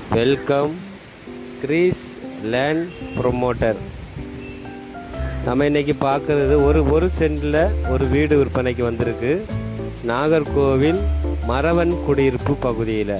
welcome Greece land promoter நம்ம இன்னைக்கு பார்க்குறது ஒரு ஒரு சென்டில் ஒரு வீடு விற்பனைக்கு வந்திருக்கு நாகர்கோவில் மரவன் குடியிருப்பு பகுதியில்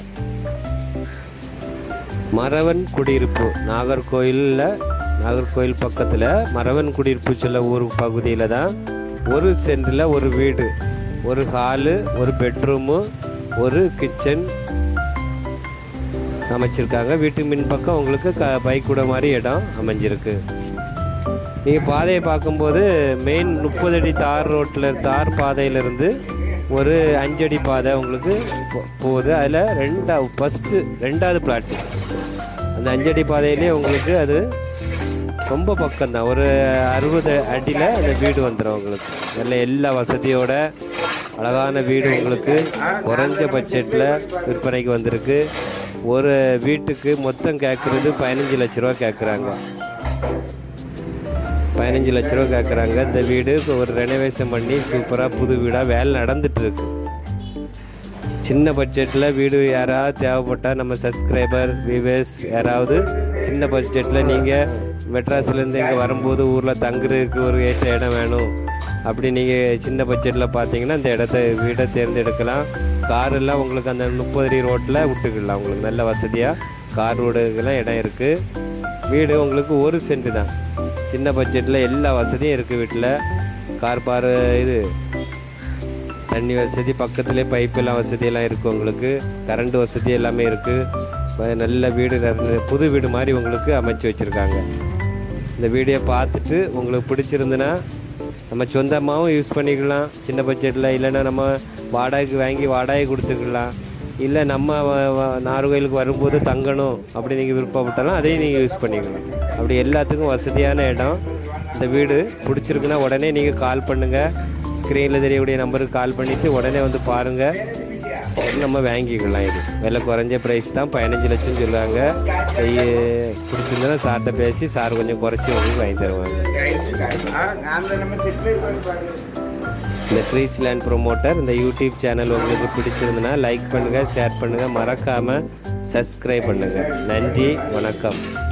மரவன் குடியிருப்பு நாகர்கோயிலில் நாகர்கோயில் பக்கத்தில் மரவன் குடியிருப்பு சொல்ல ஊர் பகுதியில் தான் ஒரு சென்டில் ஒரு வீடு ஒரு ஹாலு ஒரு பெட்ரூமு ஒரு கிச்சன் அமைச்சிருக்காங்க வீட்டு மின்பக்கம் உங்களுக்கு க பைக் கூட மாதிரி இடம் அமைஞ்சிருக்கு நீங்கள் பாதையை பார்க்கும்போது மெயின் முப்பது அடி தார் ரோட்டில் தார் பாதையிலேருந்து ஒரு அஞ்சடி பாதை உங்களுக்கு போ- போகுது அதில் ரெண்டா ஃபஸ்ட்டு ரெண்டாவது பிளாட்டு அந்த அஞ்சடி பாதையிலே உங்களுக்கு அது ரொம்ப பக்கம்தான் ஒரு அறுபது அடியில் அந்த வீடு வந்துடும் உங்களுக்கு நல்ல எல்லா வசதியோட அழகான வீடு உங்களுக்கு குறைஞ்ச பட்ஜெட்டில் விற்பனைக்கு வந்திருக்கு ஒரு வீட்டுக்கு மொத்தம் கேட்குறது பதினஞ்சு லட்ச ரூபா கேட்குறாங்க பதினஞ்சு லட்ச ரூபா கேட்குறாங்க இந்த வீடு இப்போ ஒரு ரெனோவேஷன் பண்ணி சூப்பராக புது வீடாக வேலை நடந்துட்டு இருக்கு சின்ன பட்ஜெட்டில் வீடு யாராவது தேவைப்பட்டால் நம்ம சப்ஸ்கிரைபர் வியூவர்ஸ் யாராவது சின்ன பட்ஜெட்டில் நீங்கள் மெட்ராஸ்லேருந்து இங்கே வரும்போது ஊரில் தங்குறதுக்கு ஒரு ஏற்ற இடம் வேணும் அப்படி நீங்கள் சின்ன பட்ஜெட்டில் பார்த்தீங்கன்னா இந்த இடத்த வீடை தேர்ந்தெடுக்கலாம் கார் எல்லாம் உங்களுக்கு அந்த முப்பது அடி ரோட்டில் விட்டுக்கலாம் உங்களுக்கு நல்ல வசதியாக கார் ரோடுக்கெல்லாம் இடம் இருக்குது வீடு உங்களுக்கு ஒரு சென்ட் தான் சின்ன பட்ஜெட்டில் எல்லா வசதியும் இருக்குது வீட்டில் கார் பார் இது தண்ணி வசதி பக்கத்துலேயே பைப் எல்லாம் வசதியெல்லாம் இருக்குது உங்களுக்கு கரண்ட் வசதி எல்லாமே இருக்குது நல்ல வீடு நல்ல- புது வீடு மாதிரி உங்களுக்கு அமைச்சு வச்சுருக்காங்க இந்த வீடியோ பார்த்துட்டு உங்களுக்கு பிடிச்சிருந்துன்னா நம்ம சொந்தமாகவும் யூஸ் பண்ணிக்கலாம் சின்ன பட்ஜெட்டில் இல்லைன்னா நம்ம வாடகைக்கு வாங்கி வாடகை கொடுத்துக்கலாம் இல்லை நம்ம வ- வ- நாகர்கோயிலுக்கு வரும்போது தங்கணும் அப்படி நீங்கள் விருப்பப்பட்டாலும் அதையும் நீங்கள் யூஸ் பண்ணிக்கலாம் அப்படி எல்லாத்துக்கும் வசதியான இடம் இந்த வீடு பிடிச்சிருக்குன்னா உடனே நீங்கள் கால் பண்ணுங்கள் ஸ்க்ரீனில் தெரியக்கூடிய நம்பருக்கு கால் பண்ணிவிட்டு உடனே வந்து பாருங்கள் நம்ம வாங்கிக்கலாம் இது விலை குறைஞ்ச ப்ரைஸ் தான் பதினஞ்சு லட்சம் சொல்லுவாங்க ஐய, பிடிச்சிருந்தா சார்கிட்ட பேசி சார் கொஞ்சம் குறைச்சி உங்களுக்கு வாங்கி தருவாங்க இந்த ட்ரீஸ் லேண்ட் ப்ரொமோட்டர் இந்த யூடியூப் சேனல் உங்களுக்கு பிடிச்சிருந்ததுன்னா லைக் பண்ணுங்கள் ஷேர் பண்ணுங்கள் மறக்காமல் சப்ஸ்கிரைப் பண்ணுங்கள் நன்றி வணக்கம்